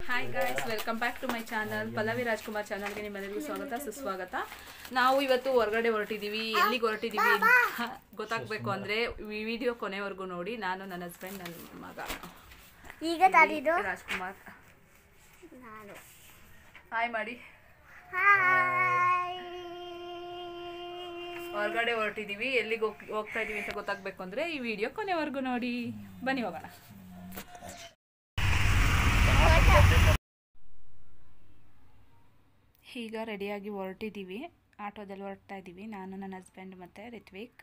hi guys welcome back to my channel Pallavi Rajkumar ಚಾನಲ್ಗೆ ನಿಮ್ಮೆಲ್ಲರಿಗೂ ಸ್ವಾಗತ ಸುಸ್ವಾಗತ ನಾವು ಇವತ್ತು ಹೊರಗಡೆ ಹೊರಟಿದ್ದೀವಿ ಎಲ್ಲಿಗೆ ಹೊರಟಿದ್ದೀವಿ ಅಂತ ಗೊತ್ತಾಗಬೇಕು ಅಂದರೆ ಈ ವಿಡಿಯೋ ಕೊನೆವರೆಗೂ ನೋಡಿ ನಾನು ನನ್ನ ಹಸ್ಬೆಂಡ್ ನನ್ನ ಮಗ ಈಗ ತಾನಿದು ರಾಜ್ಕುಮಾರ್ ನಾನು ಹಾಯ್ ಮಾಡಿ ಹಾಯ್ ಹೊರಗಡೆ ಹೊರಟಿದ್ದೀವಿ ಎಲ್ಲಿಗೆ ಹೋಗ್ ಹೋಗ್ತಾ ಇದ್ದೀವಿ ಅಂತ ಗೊತ್ತಾಗಬೇಕು ಅಂದರೆ ಈ ವಿಡಿಯೋ ಕೊನೆವರೆಗೂ ನೋಡಿ ಬನ್ನಿ ಹೋಗೋಣ ಈಗ ರೆಡಿಯಾಗಿ ಹೊರಟಿದ್ದೀವಿ ಆಟೋದಲ್ಲಿ ಹೊರಡ್ತಾ ಇದ್ದೀವಿ ನಾನು ನನ್ನ ಹಸ್ಬೆಂಡ್ ಮತ್ತು ರಿತ್ವಿಕ್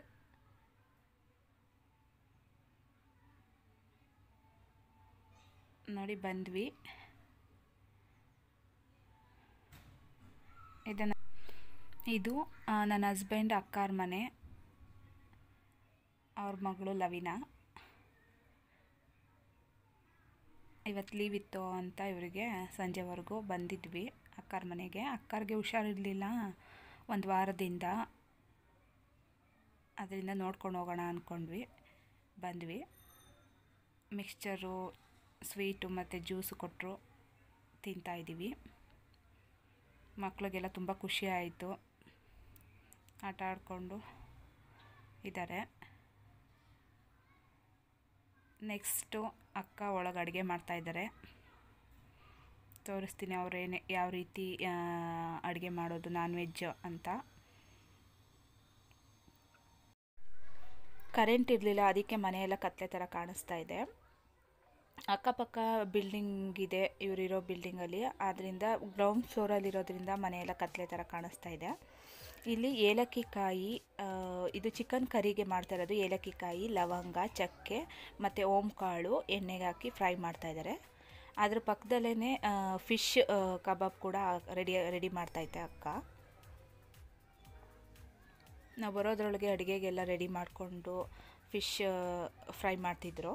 ನೋಡಿ ಬಂದ್ವಿ ಇದನ್ನು ಇದು ಆ, ನನ್ನ ಹಸ್ಬೆಂಡ್ ಅಕ್ಕಾರ ಮನೆ ಅವ್ರ ಮಗಳು ಲವಿನಾ ಇವತ್ತು ಲೀವ್ ಇತ್ತು ಅಂತ ಇವರಿಗೆ ಸಂಜೆವರೆಗೂ ಬಂದಿದ್ವಿ ಅಕ್ಕಾರ ಮನೆಗೆ ಅಕ್ಕಾರಿಗೆ ಹುಷಾರಿರಲಿಲ್ಲ ಒಂದು ವಾರದಿಂದ ಅದರಿಂದ ನೋಡ್ಕೊಂಡು ಹೋಗೋಣ ಅಂದ್ಕೊಂಡ್ವಿ ಬಂದ್ವಿ ಮಿಕ್ಸ್ಚರು ಸ್ವೀಟು ಮತ್ತು ಜ್ಯೂಸು ಕೊಟ್ಟರು ತಿಂತಾಯಿದ್ದೀವಿ ಮಕ್ಕಳಿಗೆಲ್ಲ ತುಂಬ ಖುಷಿ ಆಯಿತು ಆಟ ಆಡಿಕೊಂಡು ಇದ್ದಾರೆ ನೆಕ್ಸ್ಟು ಅಕ್ಕ ಒಳಗೆ ಅಡುಗೆ ಮಾಡ್ತಾಯಿದ್ದಾರೆ ತೋರಿಸ್ತೀನಿ ಅವ್ರೇನೆ ಯಾವ ರೀತಿ ಅಡುಗೆ ಮಾಡೋದು ನಾನ್ ವೆಜ್ ಅಂತ ಕರೆಂಟ್ ಇರಲಿಲ್ಲ ಅದಕ್ಕೆ ಮನೆಯೆಲ್ಲ ಕತ್ಲೆ ಥರ ಕಾಣಿಸ್ತಾ ಇದೆ ಅಕ್ಕಪಕ್ಕ ಬಿಲ್ಡಿಂಗ್ ಇದೆ ಇವರಿರೋ ಬಿಲ್ಡಿಂಗಲ್ಲಿ ಆದ್ದರಿಂದ ಗ್ರೌಂಡ್ ಫ್ಲೋರಲ್ಲಿರೋದ್ರಿಂದ ಮನೆಯೆಲ್ಲ ಕತ್ಲೆ ಥರ ಕಾಣಿಸ್ತಾ ಇದೆ ಇಲ್ಲಿ ಏಲಕ್ಕಿ ಕಾಯಿ ಆ, ಇದು ಚಿಕನ್ ಕರಿಗೆ ಮಾಡ್ತಾ ಇರೋದು ಏಲಕ್ಕಿ ಕಾಯಿ ಲವಂಗ ಚಕ್ಕೆ ಮತ್ತು ಓಂಕಾಳು ಎಣ್ಣೆಗೆ ಹಾಕಿ ಫ್ರೈ ಮಾಡ್ತಾ ಇದ್ದಾರೆ ಅದ್ರ ಪಕ್ಕದಲ್ಲೇ ಫಿಶ್ ಕಬಾಬ್ ಕೂಡ ರೆಡಿ ರೆಡಿ ಮಾಡ್ತೈತೆ ಅಕ್ಕ ನಾವು ಬರೋದ್ರೊಳಗೆ ಅಡುಗೆಗೆಲ್ಲ ರೆಡಿ ಮಾಡಿಕೊಂಡು ಫಿಶ್ ಫ್ರೈ ಮಾಡ್ತಿದ್ರು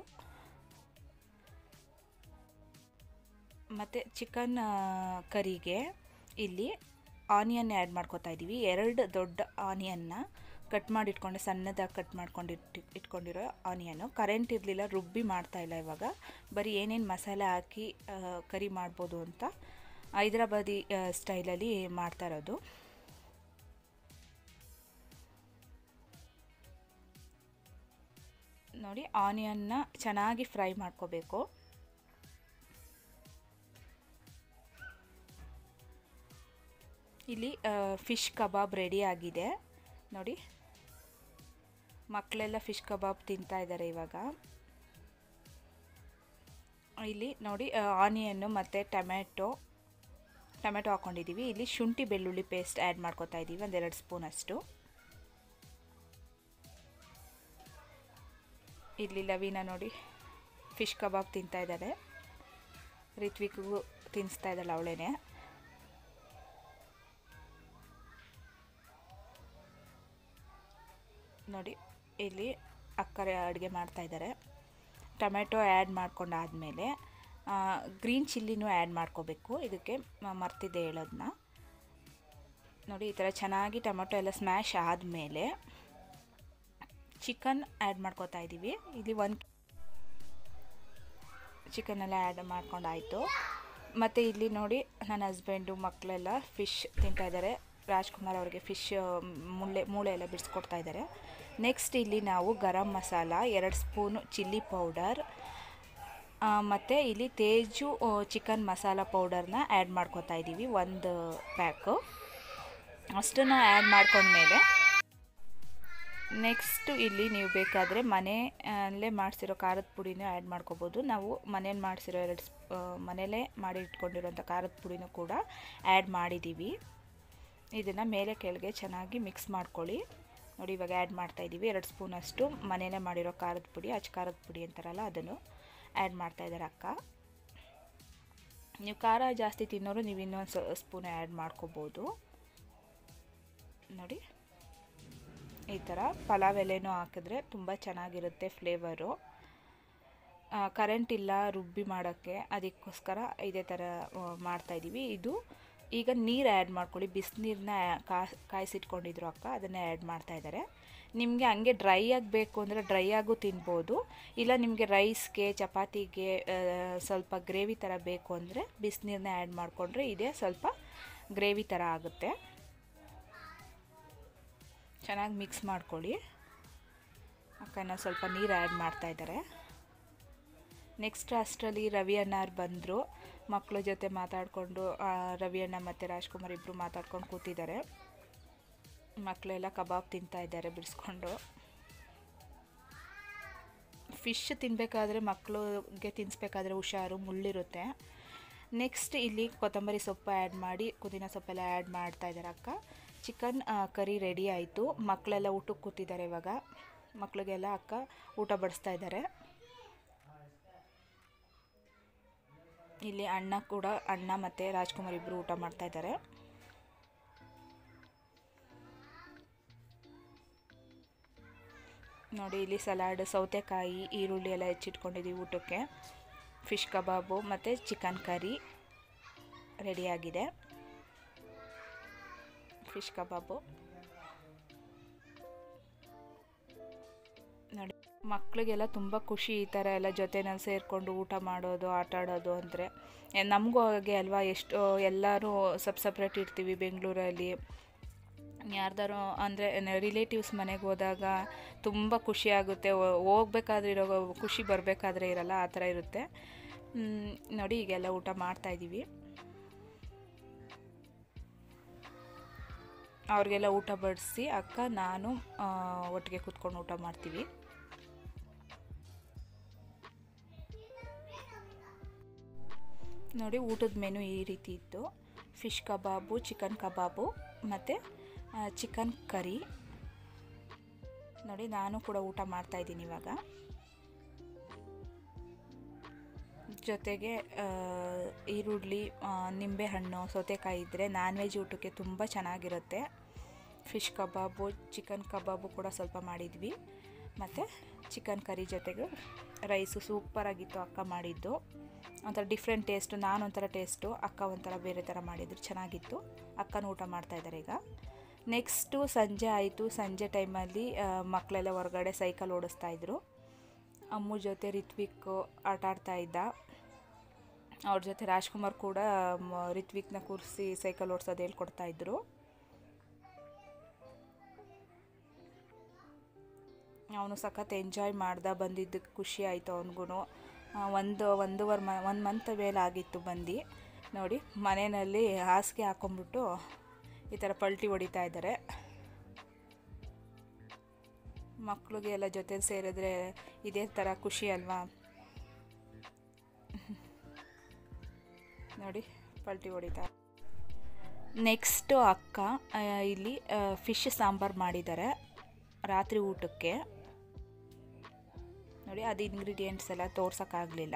ಮತ್ತು ಚಿಕನ್ ಕರಿಗೆ ಇಲ್ಲಿ ಆನಿಯನ್ ಆ್ಯಡ್ ಮಾಡ್ಕೊತಾ ಇದ್ದೀವಿ ಎರಡು ದೊಡ್ಡ ಆನಿಯನ್ನ ಕಟ್ ಮಾಡಿ ಇಟ್ಕೊಂಡು ಸಣ್ಣದಾಗಿ ಕಟ್ ಮಾಡ್ಕೊಂಡು ಇಟ್ಟು ಇಟ್ಕೊಂಡಿರೋ ಆನಿಯನ್ನು ಕರೆಂಟ್ ಇರಲಿಲ್ಲ ರುಬ್ಬಿ ಮಾಡ್ತಾ ಇಲ್ಲ ಇವಾಗ ಬರೀ ಏನೇನು ಮಸಾಲೆ ಹಾಕಿ ಆ, ಕರಿ ಮಾಡ್ಬೋದು ಅಂತ ಹೈದ್ರಾಬಾದಿ ಆ, ಸ್ಟೈಲಲ್ಲಿ ಮಾಡ್ತಾ ಇರೋದು ನೋಡಿ ಆನಿಯನ್ನ ಚೆನ್ನಾಗಿ ಫ್ರೈ ಮಾಡ್ಕೋಬೇಕು ಇಲ್ಲಿ ಫಿಶ್ ಕಬಾಬ್ ರೆಡಿ ಆಗಿದೆ ನೋಡಿ ಮಕ್ಕಳೆಲ್ಲ ಫಿಶ್ ಕಬಾಬ್ ತಿಂತಾ ಇದ್ದಾರೆ ಇವಾಗ ಇಲ್ಲಿ ನೋಡಿ ಆನಿಯನ್ನು ಮತ್ತು ಟೊಮೆಟೊ ಟೊಮೆಟೊ ಹಾಕ್ಕೊಂಡಿದ್ದೀವಿ ಇಲ್ಲಿ ಶುಂಠಿ ಬೆಳ್ಳುಳ್ಳಿ ಪೇಸ್ಟ್ ಆ್ಯಡ್ ಮಾಡ್ಕೊತಾ ಇದ್ದೀವಿ ಒಂದೆರಡು ಸ್ಪೂನಷ್ಟು ಇಲ್ಲಿ ಲವೀನ ನೋಡಿ ಫಿಶ್ ಕಬಾಬ್ ತಿಂತಾ ಇದ್ದಾರೆ ರಿತ್ವಿಕ್ಗೂ ತಿನ್ನಿಸ್ತಾ ಇದ್ದಾಳೆ ಅವಳೇನೆ ನೋಡಿ ಇಲ್ಲಿ ಅಕ್ಕರೆ ಅಡುಗೆ ಮಾಡ್ತಾ ಇದ್ದಾರೆ ಟೊಮೆಟೊ ಆ್ಯಡ್ ಮಾಡ್ಕೊಂಡಾದಮೇಲೆ ಗ್ರೀನ್ ಚಿಲ್ಲಿನೂ ಆ್ಯಡ್ ಮಾಡ್ಕೋಬೇಕು ಇದಕ್ಕೆ ಮ- ಮರ್ತಿದ್ದೆ ಹೇಳೋದನ್ನ ನೋಡಿ ಈ ಥರ ಚೆನ್ನಾಗಿ ಟೊಮೆಟೊ ಎಲ್ಲ ಸ್ಮ್ಯಾಶ್ ಆದಮೇಲೆ ಚಿಕನ್ ಆ್ಯಡ್ ಮಾಡ್ಕೋತಾ ಇದ್ದೀವಿ ಇಲ್ಲಿ ಒಂದು ಚಿಕನೆಲ್ಲ ಆ್ಯಡ್ ಮಾಡ್ಕೊಂಡಾಯಿತು ಮತ್ತು ಇಲ್ಲಿ ನೋಡಿ ನನ್ನ ಹಸ್ಬೆಂಡು ಮಕ್ಕಳೆಲ್ಲ ಫಿಶ್ ತಿಂತಾ ಇದ್ದಾರೆ ರಾಜ್ಕುಮಾರ್ ಅವರಿಗೆ ಫಿಶ್ ಮುಳ್ಳೆ ಮೂಳೆ ಎಲ್ಲ ಬಿಡಿಸ್ಕೊಡ್ತಾ ಇದ್ದಾರೆ ನೆಕ್ಸ್ಟ್ ಇಲ್ಲಿ ನಾವು ಗರಂ ಮಸಾಲ ಎರಡು ಸ್ಪೂನು ಚಿಲ್ಲಿ ಪೌಡರ್ ಮತ್ತು ಇಲ್ಲಿ ತೇಜು ಚಿಕನ್ ಮಸಾಲ ಪೌಡರ್ನ ಆ್ಯಡ್ ಮಾಡ್ಕೊತಾ ಇದ್ದೀವಿ ಒಂದು ಪ್ಯಾಕು ಅಷ್ಟನ್ನು ಆ್ಯಡ್ ಮಾಡ್ಕೊಂಡ್ಮೇಲೆ ನೆಕ್ಸ್ಟು ಇಲ್ಲಿ ನೀವು ಬೇಕಾದರೆ ಮನೆಯಲ್ಲೇ ಮಾಡಿಸಿರೋ ಖಾರದ ಪುಡಿನೂ ಆ್ಯಡ್ ಮಾಡ್ಕೋಬೋದು ನಾವು ಮನೇಲಿ ಮಾಡಿಸಿರೋ ಎರಡು ಸ್ಪ್ ಮನೆಯಲ್ಲೇ ಮಾಡಿ ಇಟ್ಕೊಂಡಿರೋಂಥ ಖಾರದ ಪುಡಿನೂ ಕೂಡ ಆ್ಯಡ್ ಮಾಡಿದ್ದೀವಿ ಇದನ್ನು ಮೇಲೆ ಕೆಳಗೆ ಚೆನ್ನಾಗಿ ಮಿಕ್ಸ್ ಮಾಡ್ಕೊಳ್ಳಿ ನೋಡಿ ಇವಾಗ ಆ್ಯಡ್ ಮಾಡ್ತಾಯಿದ್ದೀವಿ ಎರಡು ಸ್ಪೂನಷ್ಟು ಮನೆಯಲ್ಲೇ ಮಾಡಿರೋ ಖಾರದ ಪುಡಿ ಅಚ್ಚ ಖಾರದ ಪುಡಿ ಅಂತಾರಲ್ಲ ಅದನ್ನು ಆ್ಯಡ್ ಮಾಡ್ತಾಯಿದ್ದಾರೆ ಅಕ್ಕ ನೀವು ಖಾರ ಜಾಸ್ತಿ ತಿನ್ನೋರು ನೀವು ಇನ್ನೊಂದು ಸ್ಪೂನ್ ಆ್ಯಡ್ ಮಾಡ್ಕೋಬೋದು ನೋಡಿ ಈ ಥರ ಪಲಾವ್ ಎಲೆನೂ ಹಾಕಿದ್ರೆ ತುಂಬ ಚೆನ್ನಾಗಿರುತ್ತೆ ಫ್ಲೇವರು ಕರೆಂಟ್ ಇಲ್ಲ ರುಬ್ಬಿ ಮಾಡೋಕ್ಕೆ ಅದಕ್ಕೋಸ್ಕರ ಇದೇ ಥರ ಆ, ಮಾಡ್ತಾಯಿದ್ದೀವಿ ಇದು ಈಗ ನೀರು ಆ್ಯಡ್ ಮಾಡ್ಕೊಳ್ಳಿ ಬಿಸಿನೀರನ್ನ ಕಾ ಕಾಯಿಸಿಟ್ಕೊಂಡಿದ್ರು ಅಕ್ಕ ಅದನ್ನೇ ಆ್ಯಡ್ ಮಾಡ್ತಾ ಇದ್ದಾರೆ ನಿಮಗೆ ಹಂಗೆ ಡ್ರೈ ಆಗಬೇಕು ಅಂದರೆ ಡ್ರೈ ಆಗು ತಿನ್ಬೋದು ಇಲ್ಲ ನಿಮಗೆ ರೈಸ್ಗೆ ಚಪಾತಿಗೆ ಆ, ಸ್ವಲ್ಪ ಗ್ರೇವಿ ಥರ ಬೇಕು ಅಂದರೆ ಬಿಸಿನೀರನ್ನ ಆ್ಯಡ್ ಮಾಡಿಕೊಂಡ್ರೆ ಇದೇ ಸ್ವಲ್ಪ ಗ್ರೇವಿ ಥರ ಆಗುತ್ತೆ ಚೆನ್ನಾಗಿ ಮಿಕ್ಸ್ ಮಾಡ್ಕೊಳ್ಳಿ ಅಕ್ಕನ ಸ್ವಲ್ಪ ನೀರು ಆ್ಯಡ್ ಮಾಡ್ತಾಯಿದ್ದಾರೆ ನೆಕ್ಸ್ಟ್ ಅಷ್ಟರಲ್ಲಿ ರವಿ ಅಣ್ಣಾರು ಬಂದರು ಮಕ್ಕಳ ಜೊತೆ ಮಾತಾಡಿಕೊಂಡು ರವಿ ಅಣ್ಣ ಮತ್ತು ರಾಜ್ಕುಮಾರ್ ಇಬ್ಬರು ಮಾತಾಡ್ಕೊಂಡು ಕೂತಿದ್ದಾರೆ ಮಕ್ಕಳೆಲ್ಲ ಕಬಾಬ್ ತಿಂತಾ ಇದ್ದಾರೆ ಬಿಡಿಸ್ಕೊಂಡು ಫಿಶ್ ತಿನ್ನಬೇಕಾದ್ರೆ ಮಕ್ಕಳಿಗೆ ತಿನ್ನಿಸ್ಬೇಕಾದ್ರೆ ಹುಷಾರು ಮುಳ್ಳಿರುತ್ತೆ ನೆಕ್ಸ್ಟ್ ಇಲ್ಲಿ ಕೊತ್ತಂಬರಿ ಸೊಪ್ಪು ಆ್ಯಡ್ ಮಾಡಿ ಪುದೀನ ಸೊಪ್ಪೆಲ್ಲ ಆ್ಯಡ್ ಮಾಡ್ತಾ ಇದ್ದಾರೆ ಅಕ್ಕ ಚಿಕನ್ ಕರಿ ರೆಡಿ ಆಯಿತು ಮಕ್ಕಳೆಲ್ಲ ಊಟಕ್ಕೆ ಕೂತಿದ್ದಾರೆ ಇವಾಗ ಮಕ್ಕಳಿಗೆಲ್ಲ ಅಕ್ಕ ಊಟ ಬಡಿಸ್ತಾ ಇದ್ದಾರೆ ಇಲ್ಲಿ ಅಣ್ಣ ಕೂಡ ಅಣ್ಣ ಮತ್ತು ರಾಜ್ಕುಮಾರ್ ಇಬ್ಬರು ಊಟ ಮಾಡ್ತಾ ಇದ್ದಾರೆ ನೋಡಿ ಇಲ್ಲಿ ಸಲಾಡ್ ಸೌತೆಕಾಯಿ ಈರುಳ್ಳಿ ಎಲ್ಲ ಹೆಚ್ಚಿಟ್ಕೊಂಡಿದ್ದೀವಿ ಊಟಕ್ಕೆ ಫಿಶ್ ಕಬಾಬು ಮತ್ತು ಚಿಕನ್ ಕರಿ ರೆಡಿಯಾಗಿದೆ ಫಿಶ್ ಕಬಾಬು ನೋಡಿ ಮಕ್ಕಳಿಗೆಲ್ಲ ತುಂಬ ಖುಷಿ ಈ ಥರ ಎಲ್ಲ ಜೊತೆನಲ್ಲಿ ಸೇರಿಕೊಂಡು ಊಟ ಮಾಡೋದು ಆಟ ಆಡೋದು ಅಂದರೆ ನಮಗೂ ಹಾಗೆ ಅಲ್ವಾ ಎಷ್ಟು ಎಲ್ಲರೂ ಸಪ್ ಸಪ್ರೇಟ್ ಇರ್ತೀವಿ ಬೆಂಗಳೂರಲ್ಲಿ ಯಾರ್ದಾರು ಅಂದರೆ ರಿಲೇಟಿವ್ಸ್ ಮನೆಗೆ ಹೋದಾಗ ತುಂಬ ಖುಷಿ ಆಗುತ್ತೆ ಹೋಗ್ಬೇಕಾದ್ರೆ ಇರೋ ಖುಷಿ ಬರಬೇಕಾದ್ರೆ ಇರಲ್ಲ ಆ ಥರ ಇರುತ್ತೆ ಮ್, ನೋಡಿ ಈಗೆಲ್ಲ ಊಟ ಮಾಡ್ತಾಯಿದ್ದೀವಿ ಅವ್ರಿಗೆಲ್ಲ ಊಟ ಬಡಿಸಿ ಅಕ್ಕ ನಾನು ಆ, ಒಟ್ಟಿಗೆ ಕೂತ್ಕೊಂಡು ಊಟ ಮಾಡ್ತೀವಿ ನೋಡಿ ಊಟದ ಮೆನು ಈ ರೀತಿ ಇತ್ತು ಫಿಶ್ ಕಬಾಬು ಚಿಕನ್ ಕಬಾಬು ಮತ್ತು ಚಿಕನ್ ಕರಿ ನೋಡಿ ನಾನು ಕೂಡ ಊಟ ಮಾಡ್ತಾ ಇದ್ದೀನಿ ಇವಾಗ ಜೊತೆಗೆ ಆ, ಈರುಳ್ಳಿ ಆ, ನಿಂಬೆಹಣ್ಣು ಸೌತೆಕಾಯಿ ಇದ್ದರೆ ನಾನ್ ವೆಜ್ ಊಟಕ್ಕೆ ತುಂಬ ಚೆನ್ನಾಗಿರುತ್ತೆ ಫಿಶ್ ಕಬಾಬು ಚಿಕನ್ ಕಬಾಬು ಕೂಡ ಸ್ವಲ್ಪ ಮಾಡಿದ್ವಿ ಮತ್ತು ಚಿಕನ್ ಕರಿ ಜೊತೆಗೆ ರೈಸು ಸೂಪರಾಗಿತ್ತು ಅಕ್ಕ ಮಾಡಿದ್ದು ಒಂಥರ ಡಿಫ್ರೆಂಟ್ ಟೇಸ್ಟು ನಾನು ಒಂಥರ ಟೇಸ್ಟು ಅಕ್ಕ ಒಂಥರ ಬೇರೆ ಥರ ಮಾಡಿದ್ರು ಚೆನ್ನಾಗಿತ್ತು ಅಕ್ಕನ ಊಟ ಮಾಡ್ತಾ ಇದ್ದಾರೆ ಈಗ ನೆಕ್ಸ್ಟು ಸಂಜೆ ಆಯಿತು ಸಂಜೆ ಟೈಮಲ್ಲಿ ಮಕ್ಕಳೆಲ್ಲ ಹೊರಗಡೆ ಸೈಕಲ್ ಓಡಿಸ್ತಾ ಇದ್ರು ಅಮ್ಮು ಜೊತೆ ರಿತ್ವಿಕ್ ಆಟ ಆಡ್ತಾ ಇದ್ದ ಅವ್ರ ಜೊತೆ ರಾಜ್ಕುಮಾರ್ ಕೂಡ ಮ- ರಿತ್ವಿಕ್ನ ಕೂರಿಸಿ ಸೈಕಲ್ ಓಡಿಸೋದು ಹೇಳ್ಕೊಡ್ತಾ ಇದ್ರು ಅವನು ಸಖತ್ ಎಂಜಾಯ್ ಮಾಡ್ದ ಬಂದಿದ್ದಕ್ಕೆ ಖುಷಿ ಆಯಿತು ಅವನಿಗೂ ಒಂದು ಒಂದೂವರೆ ಮ ಒಂದು ಮಂತ್ ಮೇಲೆ ಆಗಿತ್ತು ಬಂದು ನೋಡಿ ಮನೆಯಲ್ಲಿ ಹಾಸಿಗೆ ಹಾಕೊಂಡ್ಬಿಟ್ಟು ಈ ಥರ ಪಲ್ಟಿ ಹೊಡಿತಾ ಇದ್ದಾರೆ ಮಕ್ಳಿಗೆ ಎಲ್ಲ ಜೊತೆ ಸೇರಿದ್ರೆ ಇದೇ ಥರ ಖುಷಿ ಅಲ್ವಾ ನೋಡಿ ಪಲ್ಟಿ ಹೊಡಿತಾ ನೆಕ್ಸ್ಟು ಅಕ್ಕ ಆ, ಇಲ್ಲಿ ಫಿಶ್ ಸಾಂಬಾರು ಮಾಡಿದ್ದಾರೆ ರಾತ್ರಿ ಊಟಕ್ಕೆ ನೋಡಿ ಅದು ಇಂಗ್ರೀಡಿಯೆಂಟ್ಸ್ ಎಲ್ಲ ತೋರ್ಸೋಕ್ಕಾಗಲಿಲ್ಲ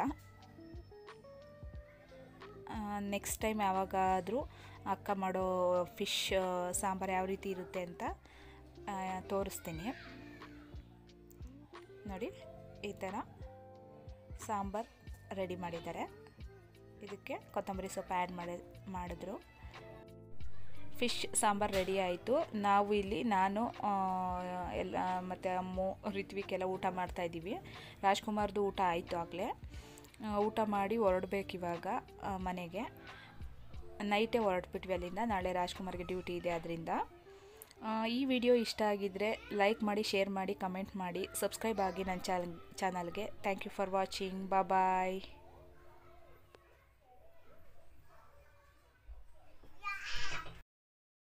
ನೆಕ್ಸ್ಟ್ ಟೈಮ್ ಯಾವಾಗಾದರೂ ಅಕ್ಕ ಮಾಡೋ ಫಿಶ್ ಸಾಂಬಾರು ಯಾವ ರೀತಿ ಇರುತ್ತೆ ಅಂತ ಆ, ತೋರಿಸ್ತೀನಿ ನೋಡಿ ಈ ಥರ ಸಾಂಬಾರು ರೆಡಿ ಮಾಡಿದ್ದಾರೆ ಇದಕ್ಕೆ ಕೊತ್ತಂಬರಿ ಸೊಪ್ಪು ಆ್ಯಡ್ ಮಾಡಿ ಮಾಡಿದ್ರು ಫಿಶ್ ಸಾಂಬಾರು ರೆಡಿ ಆಯಿತು ನಾವು ಇಲ್ಲಿ ನಾನು ಆ, ಎಲ್ಲ ಮತ್ತು ಅಮ್ಮು ರಿತ್ವಿಕ್ ಎಲ್ಲ ಊಟ ಮಾಡ್ತಾಯಿದ್ದೀವಿ ರಾಜ್ಕುಮಾರ್ದು ಊಟ ಆಯಿತು ಆಗಲೇ ಊಟ ಮಾಡಿ ಹೊರಡ್ಬೇಕು ಇವಾಗ ಆ, ಮನೆಗೆ ನೈಟೇ ಹೊರಟ್ಬಿಟ್ವಿ ಅಲ್ಲಿಂದ ನಾಳೆ ರಾಜ್ಕುಮಾರ್ಗೆ ಡ್ಯೂಟಿ ಇದೆ ಅದರಿಂದ ಈ ವಿಡಿಯೋ ಇಷ್ಟ ಆಗಿದ್ದರೆ ಲೈಕ್ ಮಾಡಿ ಶೇರ್ ಮಾಡಿ ಕಮೆಂಟ್ ಮಾಡಿ ಸಬ್ಸ್ಕ್ರೈಬ್ ಆಗಿ ನನ್ನ ಚಾನಲ್ ಚಾನಲ್ಗೆ thank you for watching bye